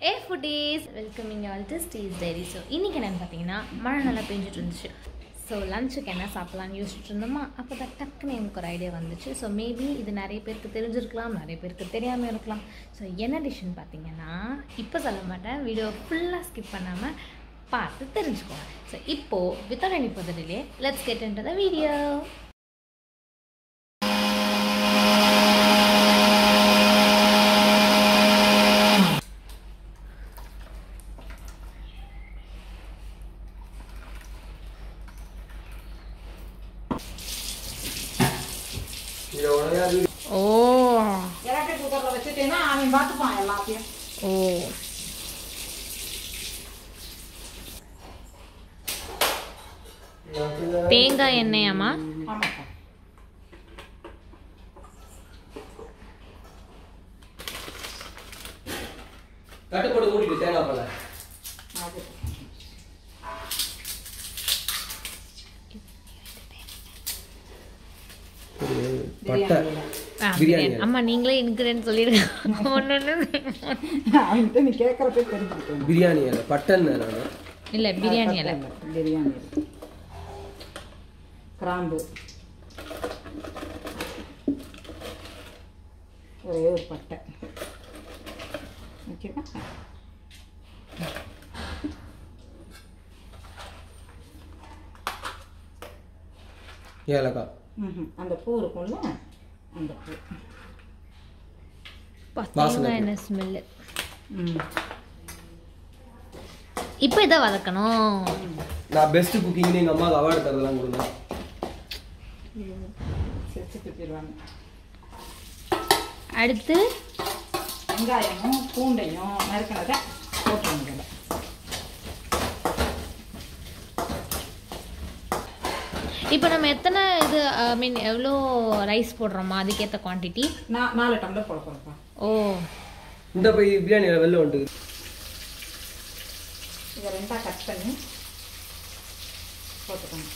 A foodies welcoming all to ஸ்டீஸ் diary so இன்றைக்கி என்னென்னு பார்த்தீங்கன்னா மழை நல்லா பெஞ்சிட்டு இருந்துச்சு ஸோ லஞ்சுக்கு என்ன சாப்பிட்லான்னு யோசிச்சுட்டு இருந்தோமா அப்போ தான் டக்குன்னு எனக்கு ஒரு ஐடியா வந்துச்சு ஸோ மேபி இது நிறைய பேருக்கு தெரிஞ்சிருக்கலாம் நிறைய பேருக்கு தெரியாமல் இருக்கலாம் ஸோ என்ன டிஷ்ஷுன்னு பார்த்தீங்கன்னா இப்போ சொல்ல மாட்டேன் வீடியோ ஃபுல்லாக ஸ்கிப் பண்ணாமல் பார்த்து தெரிஞ்சுக்கோங்க ஸோ இப்போது without any further delay let's get into the video ஓ எலக்ட்ரிக் குக்கரில் வச்சுட்டேன்னா அவன் பார்த்துப்பான் எல்லாத்தையும் ஓ தேங்காய் எண்ணெயாம்மா ஆமாப்பா கட்டுப்போட்டு மூடிட்டு தேங்காய் பால அது பட்டை ஆ, பிரியாணி பிரியாணி. அம்மா நீங்களே இன்க்ரீடியன்ட் சொல்லிடுங்க ஒன்று அவன்கிட்ட நீ கேட்குறப்ப தெரிஞ்சுக்கிட்டேன் பிரியாணி இலை பட்டன் நான் இல்லை பிரியாணி இல்லை பிரியாணி இலை. கிராம்பு ஒரே ஒரு பட்டை ஓகேவா ஏலக்காய் ம்ஹும். அந்த பூ இருக்கும்ல அந்த பூ தேங்காய் எண்ணெய் ஸ்மெல்லு ம் இப்போ இதை வதக்கணும் நான் பெஸ்ட் குக்கிங்னு எங்கள் அம்மாவுக்கு அவார்டு தரதெல்லாம் கொடுங்க செத்து துப்பிடுவாங்க அடுத்து வெங்காயமும் பூண்டையும் நறுக்கினதை போட்டுருங்க இதில் இப்போ நம்ம எத்தனை இது ஐ மீன் எவ்வளோ ரைஸ் போடுறோமா அதுக்கேற்ற குவான்டிட்டி நான் நாலு டம்ளர் போட போகிறப்பா ஓ இந்த போய் பிரியாணி இலை வெளில வந்துட்டு இதை ரெண்டாக கட் பண்ணி போட்டுக்கணும்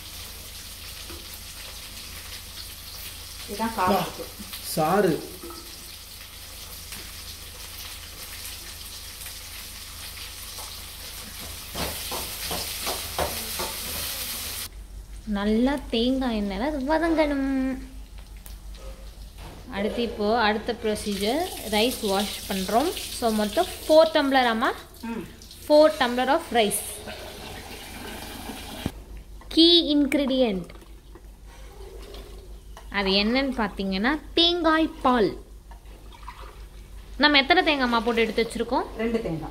இதுதான் காரத்துக்கு சாறு நல்லா தேங்காய் எண்ணெயில் அது வதங்கணும் அடுத்து இப்போது அடுத்த ப்ரொசீஜர் ரைஸ் வாஷ் பண்ணுறோம் ஸோ மொத்தம் ஃபோர் டம்ளர் ஆமா ம் four tumbler of rice key ingredient அது என்னன்னு பார்த்தீங்கன்னா தேங்காய் பால் நம்ம எத்தனை தேங்காய்மா போட்டு எடுத்து வச்சுருக்கோம் ரெண்டு தேங்காய்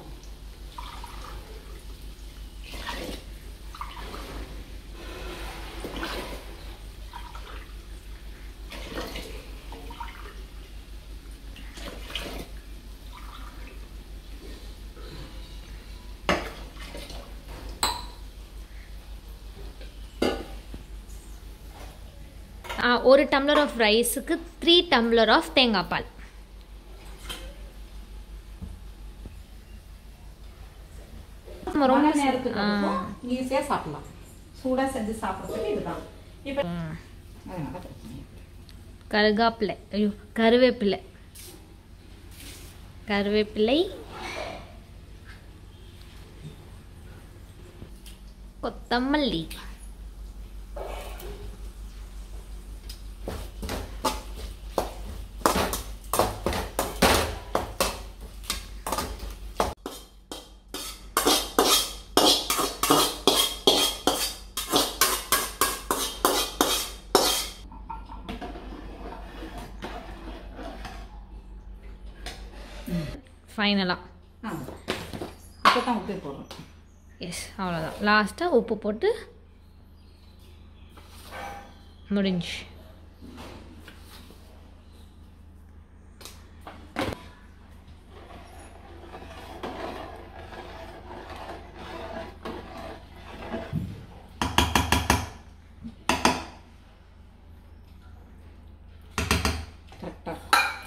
ஒரு டம்ளர் ஆஃப் ரைஸுக்கு த்ரீ டம்ளர் ஆஃப் தேங்காய் பால் நம்ம ரொம்ப ரொம்ப நேரத்துக்கு ஈஸியாக சாப்பிடலாம் சூடாக செஞ்சு சாப்பிட்றதுக்கு இதுதான் இப்போ அதனால பிரச்சனை இல்லை. கருகாப்பிலை ஐயோ கருவேப்பிலை கருவேப்பிலை கொத்தமல்லி ஃபைனலாக ஆ இப்போ தான் உப்பு போடுறோம் எஸ் அவ்வளோதான் லாஸ்ட்டாக உப்பு போட்டு முடிஞ்சு கரெக்டாக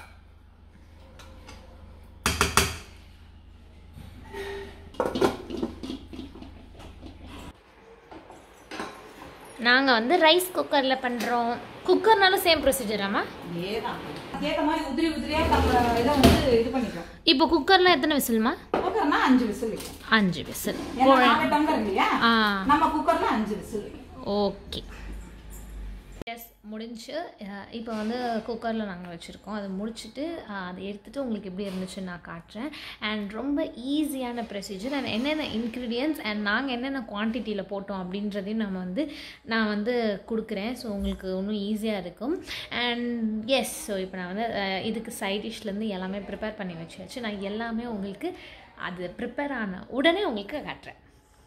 நாங்கள் வந்து ரைஸ் குக்கரில் பண்ணுறோம் குக்கர்னாலும் சேம் ப்ரொசீஜராமா அதேதான் அதுக்கேற்ற மாதிரி உதிரி உதிரியாக நம்ம இதை வந்து இது பண்ணிக்கலாம் இப்போ குக்கரில் எத்தனை விசில்மா ஓகே குக்கர்னா அஞ்சு விசில் வைக்கும் அஞ்சு விசில் ஏன்னா நாலு டம்ளர் இல்லையா ஆ நம்ம குக்கர்ல அஞ்சு விசில் வைக்கும் ஓகே எஸ் முடிஞ்சு இப்போ வந்து குக்கரில் நாங்கள் வச்சுருக்கோம் அதை முடிச்சுட்டு அஹ், அதை எடுத்துகிட்டு உங்களுக்கு எப்படி இருந்துச்சுன்னு நான் காட்டுறேன் அண்ட் ரொம்ப ஈஸியான ப்ரொசீஜர் அண்ட் என்னென்ன இன்க்ரீடியன்ஸ் அண்ட் நாங்கள் என்னென்ன குவான்டிட்டியில் போட்டோம் அப்படின்றதையும் நம்ம வந்து நான் வந்து கொடுக்குறேன் ஸோ உங்களுக்கு இன்னும் ஈஸியாக இருக்கும் அண்ட் எஸ் ஸோ இப்போ நான் வந்து அஹ், இதுக்கு சைட் டிஷ்லேருந்து எல்லாமே ப்ரிப்பேர் பண்ணி வச்சாச்சு நான் எல்லாமே உங்களுக்கு அது ப்ரிப்பேர் ஆன உடனே உங்களுக்கு காட்டுறேன்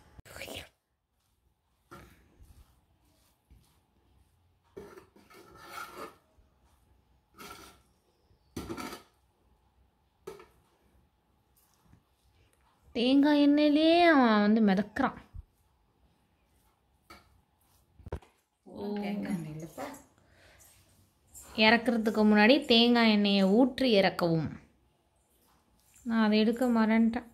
தேங்காய் எண்ணெயிலே அவன் வந்து மிதக்கிறான் தேங்காய் எண்ணெய் இல்லைப்பா இறக்குறதுக்கு முன்னாடி தேங்காய் எண்ணெயை ஊற்றி இறக்கவும் நான் அதை எடுக்க மறந்துட்டேன்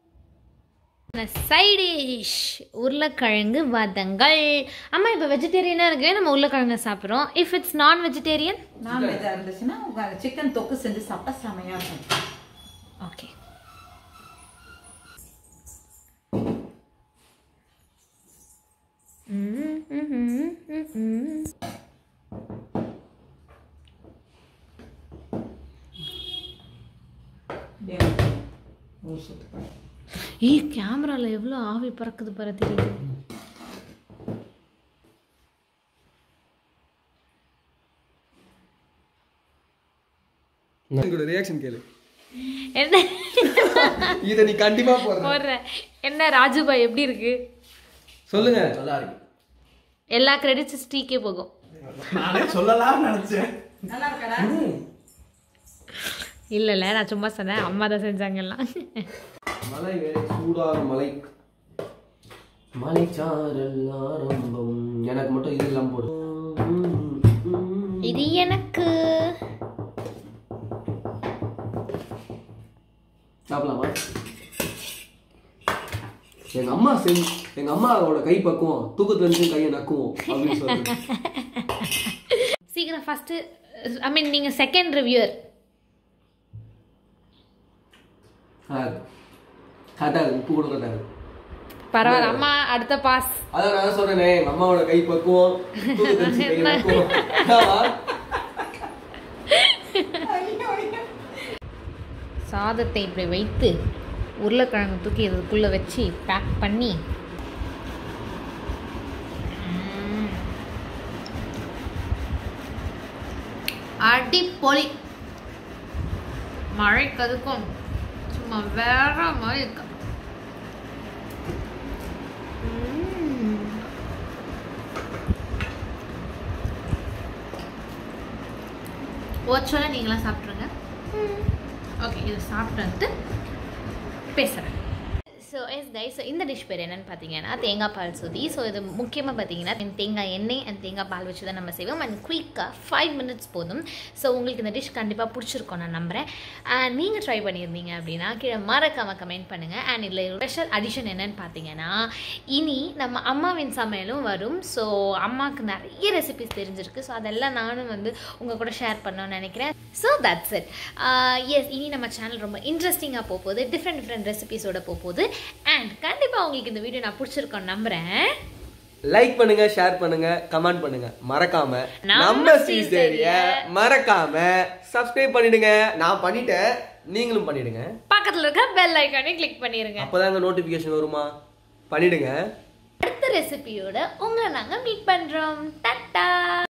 சைடிஷ் உருளைக்கிழங்கு வதங்கள் அம்மா இப்போ வெஜிடேரியனாக இருக்கவே நம்ம உருளைக்கிழங்கு சாப்பிட்றோம் இஃப் இட்ஸ் நான் வெஜிடேரியன் நான்வெஜ்ஜாக இருந்துச்சுன்னா சிக்கன் தொக்கு செஞ்சு சாப்பிட்டா செமையாக இருக்கும் ஓகே ஒரு சுத்து பாரு. ஏய் கேமராவில் எவ்வளோ ஆவி பறக்குது பாரு தெரியுது உங்களோட ரியாக்ஷன் கேளு என்ன இதை நீ கண்டிப்பா போடுற போடுற என்ன ராஜுபாய் எப்படி இருக்கு சொல்லுங்க நல்லா இருக்கு எல்லா கிரெடிட்ஸ் ஸ்டீக்கே போகும் நானே சொல்லலாம் நினைச்சேன் நல்லா இருக்கடா இல்லை இல்லை நான் சும்மா சொன்னேன் அம்மா தான் செஞ்சாங்க எல்லாம் மலை வேற சூடான மலை மலைச்சாரல் ஆரம்பம் எனக்கு மட்டும் இது இல்லாம போடு இது எனக்கு சாப்பிடலாமா எங்க அம்மா செஞ்சு எங்க அம்மாவோட கை பக்குவோம் தூக்கத்துல இருந்து கையை நக்குவோம் அப்படின்னு சொல்லுங்க சீக்கிரம் ஃபஸ்ட்டு ஐ மீன் நீங்கள் செகண்ட் ரிவ்யூவர் கரெக்டா இருக்கு உப்பு கூட கரெக்டா இருக்கு பரவாயில்ல அம்மா அடுத்த பாஸ் அதான் நான் சொல்றேனே எங்க அம்மாவோட கை பக்குவோம் தூக்கத்துல இருந்து கையை நக்குவோம் ஆமா. சாதத்தை இப்படி வைத்து உருளைக்கிழங்கு தூக்கி இதுக்குள்ளே வச்சு பேக் பண்ணி ம். அடிப்பொலி மழைக்கு அதுக்கும் சும்மா வேற மாதிரி இருக்கு ம். ஓச்சோல நீங்களாம் சாப்பிட்ருங்க ஓகே இது சாப்பிட்டு வந்துட்டு பேசுகிறேன் ஸோ எஸ் கை ஸோ இந்த டிஷ் பேர் என்னன்னு பார்த்தீங்கன்னா தேங்காய் பால் சுதி ஸோ இது முக்கியமாக பார்த்தீங்கன்னா தேங்காய் எண்ணெய் அண்ட் தேங்காய் பால் வச்சு தான் நம்ம செய்வோம் அண்ட் குயிக்காக ஃபைவ் மினிட்ஸ் போதும் ஸோ உங்களுக்கு இந்த டிஷ் கண்டிப்பாக பிடிச்சிருக்கும் நான் நம்புகிறேன் அண்ட் நீங்கள் ட்ரை பண்ணியிருந்தீங்க அப்படின்னா கீழே மறக்காமல் கமெண்ட் பண்ணுங்கள் அண்ட் இதில் ஸ்பெஷல் அடிஷன் என்னன்னு பார்த்தீங்கன்னா இனி நம்ம அம்மாவின் சமையலும் வரும் ஸோ அம்மாவுக்கு நிறைய ரெசிபிஸ் தெரிஞ்சிருக்கு ஸோ அதெல்லாம் நானும் வந்து உங்கள் கூட ஷேர் பண்ணணும்னு நினைக்கிறேன் ஸோ தட்ஸ் இட் எஸ் இனி நம்ம சேனல் ரொம்ப இன்ட்ரெஸ்டிங்காக போகுது டிஃப்ரெண்ட் டிஃப்ரெண்ட் ரெசிபிஸோட போகுது அண்ட் கண்டிப்பாக உங்களுக்கு இந்த வீடியோ நான் பிடிச்சிருக்கோன்னு நம்புகிறேன் லைக் பண்ணுங்க ஷேர் பண்ணுங்க கமெண்ட் பண்ணுங்க மறக்காம நம்ம நம்ம Steve ஸ்ரீஸ்டேரிய மறக்காம சப்ஸ்கிரைப் பண்ணிடுங்க நான் பண்ணிட்டேன் நீங்களும் பண்ணிடுங்க பக்கத்தில் இருக்க பெல் ஐக்கானே கிளிக் பண்ணிடுங்க அப்பதாங்க நோட்டிபிகேஷன் வருமா பண்ணிடுங்க அடுத்த ரெசிபியோட உங்களை நாங்கள் மீட் பண்ணுறோம் டட்டா